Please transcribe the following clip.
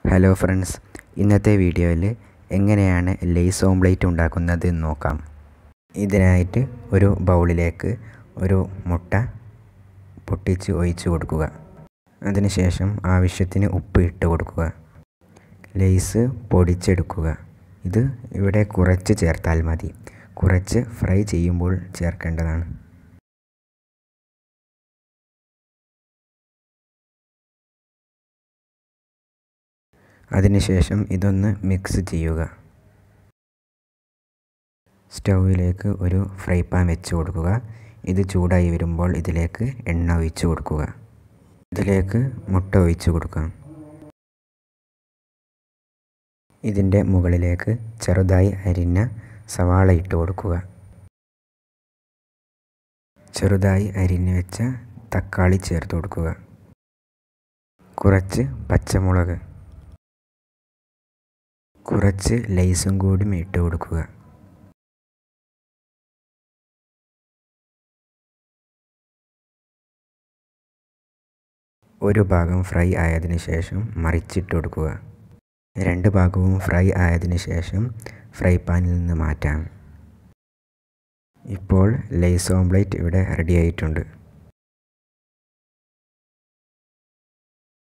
hello friends ഇന്നത്തെ വീഡിയോയിൽ എങ്ങനെയാണ് ലേസ് ഓംലേറ്റ് ഉണ്ടാക്കുന്നത് എന്ന് നോക്കാം ഇതിനായിട്ട് ഒരു ബൗളിലേക്ക് ഒരു മുട്ട പൊട്ടിച്ച് ഒഴിച്ചു കൊടുക്കുക അതിനുശേഷം ആവശ്യത്തിന് ഉപ്പ് ഇട്ട് കൊടുക്കുക ലേസ് പൊടിച്ചെടുക്കുക ഇത് ഇവിടെ കുറച്ച് ചേർത്താൽ മതി കുറച്ച് ഫ്രൈ ചെയ്യുമ്പോൾ ചേർക്കേണ്ടതാണ് അതിനുശേഷം ഇതൊന്ന് മിക്സ് ചെയ്യുക സ്റ്റൗവിലേക്ക് ഒരു ഫ്രൈ പാൻ വെച്ച് കൊടുക്കുക ഇത് ചൂടായി വരുമ്പോൾ ഇതിലേക്ക് എണ്ണ ഒഴിച്ച് കൊടുക്കുക ഇതിലേക്ക് മുട്ട ഒഴിച്ച് കൊടുക്കാം ഇതിൻ്റെ മുകളിലേക്ക് ചെറുതായി അരിഞ്ഞ സവാള ഇട്ട് കൊടുക്കുക ചെറുതായി അരിഞ്ഞു വെച്ച തക്കാളി ചേർത്ത് കൊടുക്കുക കുറച്ച് പച്ചമുളക് കുറച്ച് ലേസും കൂടി ഇട്ട് കൊടുക്കുക ഒരു ഭാഗം ഫ്രൈ ആയതിനു ശേഷം മറിച്ചിട്ട് കൊടുക്കുക രണ്ട് ഭാഗവും ഫ്രൈ ആയതിനു ശേഷം ഫ്രൈ പാനിൽ നിന്ന് മാറ്റാം ഇപ്പോൾ ലേസ് ഓംലേറ്റ് ഇവിടെ റെഡി ആയിട്ടുണ്ട്